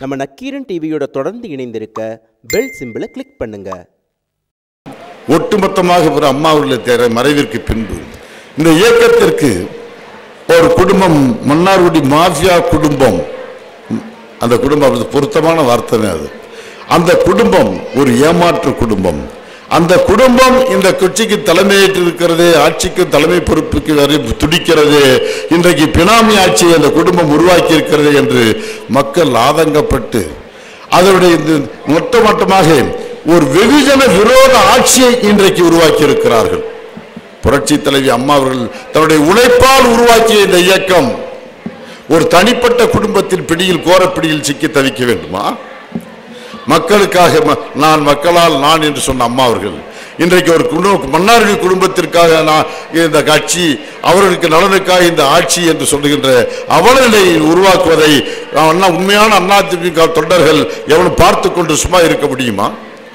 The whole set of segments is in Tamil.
நம்ம நக்கீரன் டிவியோட தொடர்ந்து இணைந்திருக்க பெல் சிம்பிளை கிளிக் பண்ணுங்க ஒட்டுமொத்தமாக ஒரு அம்மா அவர்கள் தேர மறைவிற்கு பின்பு இந்த இயக்கத்திற்கு ஒரு குடும்பம் மன்னார்குடி மாஃபியா குடும்பம் அந்த குடும்பம் அது பொருத்தமான வார்த்தை அது அந்த குடும்பம் ஒரு ஏமாற்று குடும்பம் அந்த குடும்பம் இந்த கட்சிக்கு தலைமையேற்றிருக்கிறது ஆட்சிக்கு தலைமை பொறுப்புக்கு வரை துடிக்கிறது இன்றைக்கு பினாமி ஆட்சியை அந்த குடும்பம் உருவாக்கி இருக்கிறது என்று மக்கள் ஆதங்கப்பட்டு அதனுடைய இந்த மொத்தமொத்தமாக ஒரு வெகுஜன விரோத ஆட்சியை இன்றைக்கு உருவாக்கி இருக்கிறார்கள் புரட்சி தலைவி அம்மா அவர்கள் தன்னுடைய உழைப்பால் உருவாக்கிய இந்த இயக்கம் ஒரு தனிப்பட்ட குடும்பத்தின் பிடியில் கோரப்பிடியில் சிக்கி தவிக்க வேண்டுமா மக்களுக்காக ம- நான் மக்களால் நான் என்று சொன்ன அம்மா அவர்கள் இன்றைக்கு ஒரு குடும்ப மன்னார்கள் குடும்பத்திற்காக நான் இந்த கட்சி அவர்களுக்கு நலனுக்காக இந்த ஆட்சி என்று சொல்லுகின்ற அவலநிலையை உருவாக்குவதை அண்ணா உண்மையான அதிமுக தொண்டர்கள் எவ்வளவு பார்த்து கொண்டு சும்மா இருக்க முடியுமா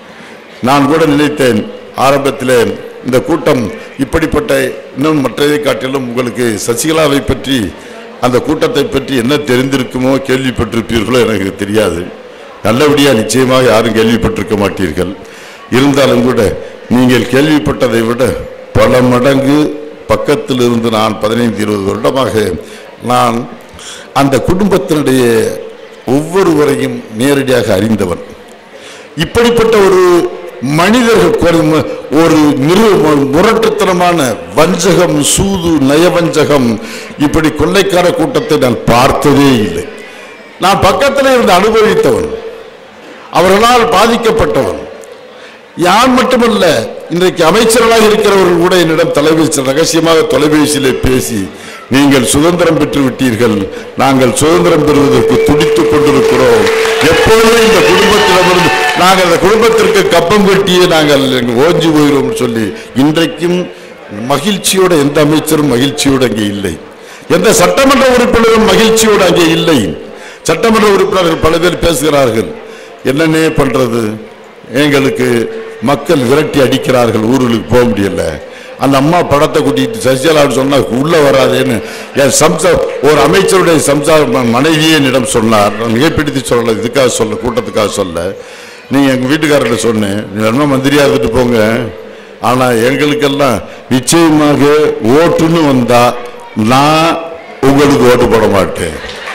நான் கூட நினைத்தேன் ஆரம்பத்திலே இந்த கூட்டம் இப்படிப்பட்ட இன்னும் மற்றதை காட்டிலும் உங்களுக்கு சசிகலாவை பற்றி அந்த கூட்டத்தை பற்றி என்ன தெரிந்திருக்குமோ கேள்விப்பட்டிருப்பீர்களோ எனக்கு தெரியாது நல்லபடியா நிச்சயமாக யாரும் கேள்விப்பட்டிருக்க மாட்டீர்கள் இருந்தாலும் கூட நீங்கள் கேள்விப்பட்டதை விட பல மடங்கு பக்கத்தில் இருந்து நான் பதினைந்து இருபது வருடமாக நான் அந்த குடும்பத்தினுடைய ஒவ்வொருவரையும் நேரடியாக அறிந்தவன் இப்படிப்பட்ட ஒரு மனிதர்கள் குறை- ஒரு மிரு முரட்டுத்தனமான வஞ்சகம் சூது நயவஞ்சகம் இப்படி கொள்ளைக்கார கூட்டத்தை நான் பார்த்ததே இல்லை நான் பக்கத்தில் இருந்து அனுபவித்தவன் அவர்களால் பாதிக்கப்பட்டவன் யான் மட்டுமல்ல இன்றைக்கு அமைச்சர்களாக இருக்கிறவர்கள் கூட என்னிடம் தொலைபேசி ரகசியமாக தொலைபேசியிலே பேசி நீங்கள் சுதந்திரம் பெற்று விட்டீர்கள் நாங்கள் சுதந்திரம் பெறுவதற்கு துடித்துக் கொண்டிருக்கிறோம் எப்பொழுதும் இந்த குடும்பத்திடமிருந்து நாங்கள் அந்த குடும்பத்திற்கு கப்பம் கட்டியே நாங்கள் எங்க ஓஞ்சி போகிறோம் சொல்லி இன்றைக்கும் மகிழ்ச்சியோட எந்த அமைச்சரும் மகிழ்ச்சியோடு அங்கே இல்லை எந்த சட்டமன்ற உறுப்பினரும் மகிழ்ச்சியோடு அங்கே இல்லை சட்டமன்ற உறுப்பினர்கள் பல பேர் பேசுகிறார்கள் என்னன்னே பண்றது எங்களுக்கு மக்கள் விரட்டி அடிக்கிறார்கள் ஊர்களுக்கு போக முடியல அந்த அம்மா படத்தை கூட்டிட்டு சசிகலான்னு சொன்னா உள்ள வராதேன்னு என் சம்சா ஒரு அமைச்சருடைய சம்சா ம- மனைவியே என்னிடம் சொன்னார் நான் மிகப்பிடித்து சொல்லல இதுக்காக சொல்ல கூட்டத்துக்காக சொல்ல நீங்க எங்க வீட்டுக்காரர்கிட்ட சொன்னேன் நீ என்ன மந்திரியா இருந்துட்டு போங்க ஆனா எங்களுக்கெல்லாம் நிச்சயமாக ஓட்டுன்னு வந்தா நான் உங்களுக்கு ஓட்டு போட மாட்டேன்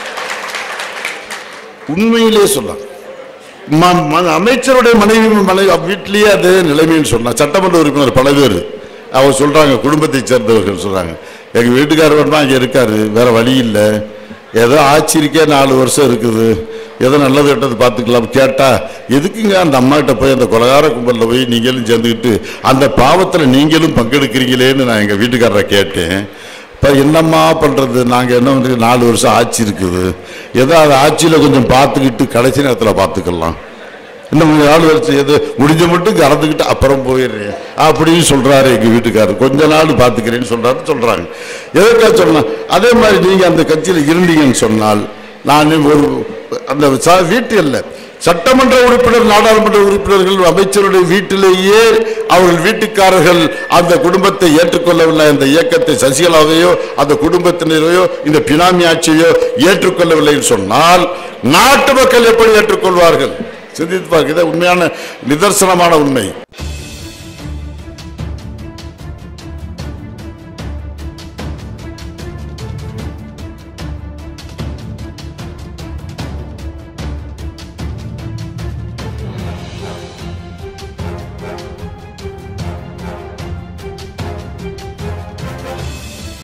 உண்மையிலே சொல்லலாம் ம- ம- அமைச்சருடைய மனைவி மனைவி வீட்டிலேயே அதே நிலைமைன்னு சொன்னா சட்டமன்ற உறுப்பினர் பல பேர் அவர் சொல்றாங்க குடும்பத்தை சேர்ந்தவர்கள் சொல்றாங்க எங்க வீட்டுக்காரர் தான் அங்க இருக்காரு வேற வழி இல்லை ஏதோ ஆட்சி இருக்கே நாலு வருஷம் இருக்குது ஏதோ நல்லது கெட்டது பார்த்துக்கலாம் கேட்டா எதுக்குங்க அந்த அம்மா கிட்ட போய் அந்த கொலகார கும்பலில் போய் நீங்களும் சேர்ந்துக்கிட்டு அந்த பாவத்தில் நீங்களும் பங்கெடுக்கிறீங்களேன்னு நான் எங்கள் வீட்டுக்காரரை கேட்டேன் இப்போ என்னம்மா பண்ணுறது நாங்கள் என்ன வந்து நாலு வருஷம் ஆட்சி இருக்குது ஏதோ அது ஆட்சியில் கொஞ்சம் பார்த்துக்கிட்டு கடைசி நேரத்தில் பார்த்துக்கலாம் இன்னும் கொஞ்சம் நாள் வருஷம் எது முடிஞ்ச மட்டும் கறந்துக்கிட்டு அப்புறம் போயிடுறேன் அப்படின்னு சொல்கிறாரு எங்கள் வீட்டுக்காரர் கொஞ்ச நாள் பார்த்துக்கிறேன்னு சொல்கிறாரு சொல்கிறாங்க எதற்காக சொல்லலாம் அதே மாதிரி நீங்கள் அந்த கட்சியில் இருந்தீங்கன்னு சொன்னால் நான் ஒரு அந்த ச- வீட்டு இல்லை சட்டமன்ற உறுப்பினர் நாடாளுமன்ற உறுப்பினர்கள் அமைச்சருடைய வீட்டிலேயே அவர்கள் வீட்டுக்காரர்கள் அந்த குடும்பத்தை ஏற்றுக்கொள்ளவில்லை அந்த இயக்கத்தை சசிகலாவையோ அந்த குடும்பத்தினரையோ இந்த பினாமி ஆட்சியோ ஏற்றுக்கொள்ளவில்லை என்று சொன்னால் நாட்டு மக்கள் எப்படி ஏற்றுக்கொள்வார்கள் சிந்தித்து பார்க்க உண்மையான நிதர்சனமான உண்மை